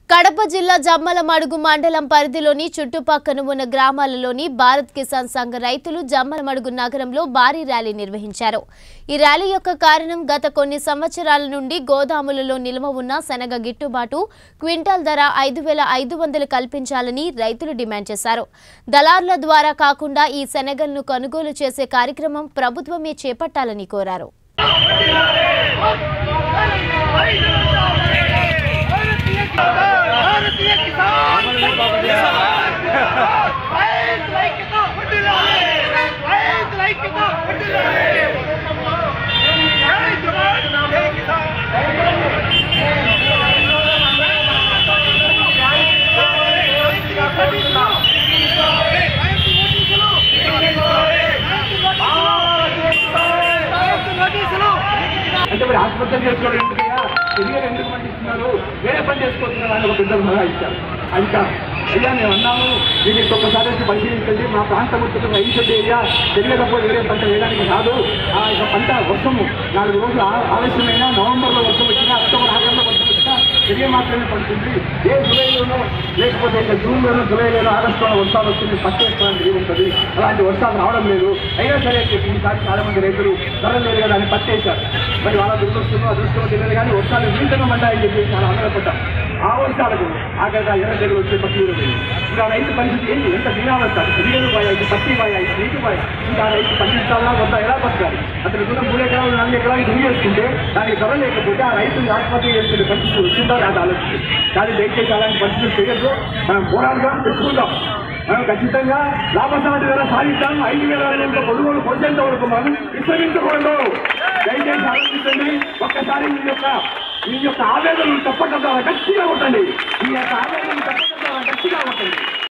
కడప జిల్లా జమ్మలమడుగు మండలం పరిధిలోని చుట్టుపక్కన ఉన్న గ్రామాలలోని భారత్ కిసాన్ సంఘ రైతులు జమ్మలమడుగు నగరంలో భారీ ర్యాలీ నిర్వహించారు ఈ ర్యాలీ యొక్క కారణం గత కొన్ని సంవత్సరాల నుండి గోదాములలో నిల్వ ఉన్న శనగ గిట్టుబాటు క్వింటాల్ ధర ఐదు వేల ఐదు వందలు కల్పించాలని రైతులు డిమాండ్ చేశారు దళారుల ద్వారా కాకుండా ఈ శనగలను కొనుగోలు చేసే కార్యక్రమం ప్రభుత్వమే చేపట్టాలని కోరారు भारतीय किसान ऐस लाइकता फुटलाले ऐस लाइकता फुटलाले जय जवान जय किसान అంటే మరి ఆత్మహత్య చేసుకోవడం ఎందుకయ్యా తెలియదు ఎందుకు పండిస్తున్నారు వేరే పని చేసుకుంటున్నారు అని ఒక పెద్ద సలహా ఇచ్చారు అది కాదు అయ్యా మేము అన్నాము దీన్ని ఒక్కసారి వచ్చి పరిశీలించండి మా ప్రాంతం వచ్చి రైతు ఏరియా తెలియకపోతే వేరే పంట వేయడానికి రాదు ఆ యొక్క పంట వర్షము నాలుగు రోజులు ఆ- ఆలస్యమైన నవంబర్లో వర్షం వచ్చినా అక్టోబర్ ఆగస్టులో వర్షం వచ్చినా తెలియ మాత్రమే పడుతుంది ఏ జూలైలోనో లేకపోతే ఇక జూన్లోనో జూలైలోనో ఆగస్టులో వర్షాలు వస్తుంది పత్తి వేసుకోవడానికి వీలు ఉంటుంది అలాంటి వర్షాలు రావడం లేదు అయినా సరే అని చెప్పి ఈసారి చాలా మంది రైతులు ధరలు లేదు కదా అని పత్తి వేశారు మరి వాళ్ళ దురదృష్టమో అదృష్టమో తెలియదు కానీ వర్షాలు వింతగా పడ్డాయని చెప్పి చాలా ఆనందపడ్డాం ఆ వర్షాలకు ఆఖరిగా ఎర్ర తెగులు వచ్చే పత్తి కూడా పోయింది ఇంకా ఆ రైతు పరిస్థితి ఏంటి ఎంత దినావస్థ తెలియదు పోయా ఇది పత్తి పోయా ఇది నీటి పోయా ఇంకా ఆ రైతు పండించాలా వద్ద ఎలా బతకాలి అతను కూడా మూడు ఎకరాలు నాలుగు ఎకరాలు దుని చేసుకుంటే దానికి ధర లేకపోతే ఆ రైతుని ఆత్మహత్య చేసుకునే పరిస్థితి వచ్చిందా అది ఆలోచించి కానీ దయచేసి అలాంటి పరిస్థితులు చేయొద్దు మనం పోరాడుదాం తెచ్చుకుందాం మనం ఖచ్చితంగా లాభసాటి ధర సాధిద్దాం ఐదు వేల రూపాయల కొనుగోలు పొందేంత వరకు మనం విశ్రమించకూడదు దయచేసి ఆలోచించండి ఒక్కసారి మీ యొక్క మీ యొక్క ఆవేదనలు తప్పక గట్టిగా కొట్టండి మీ యొక్క ఆవేదనలు తప్పక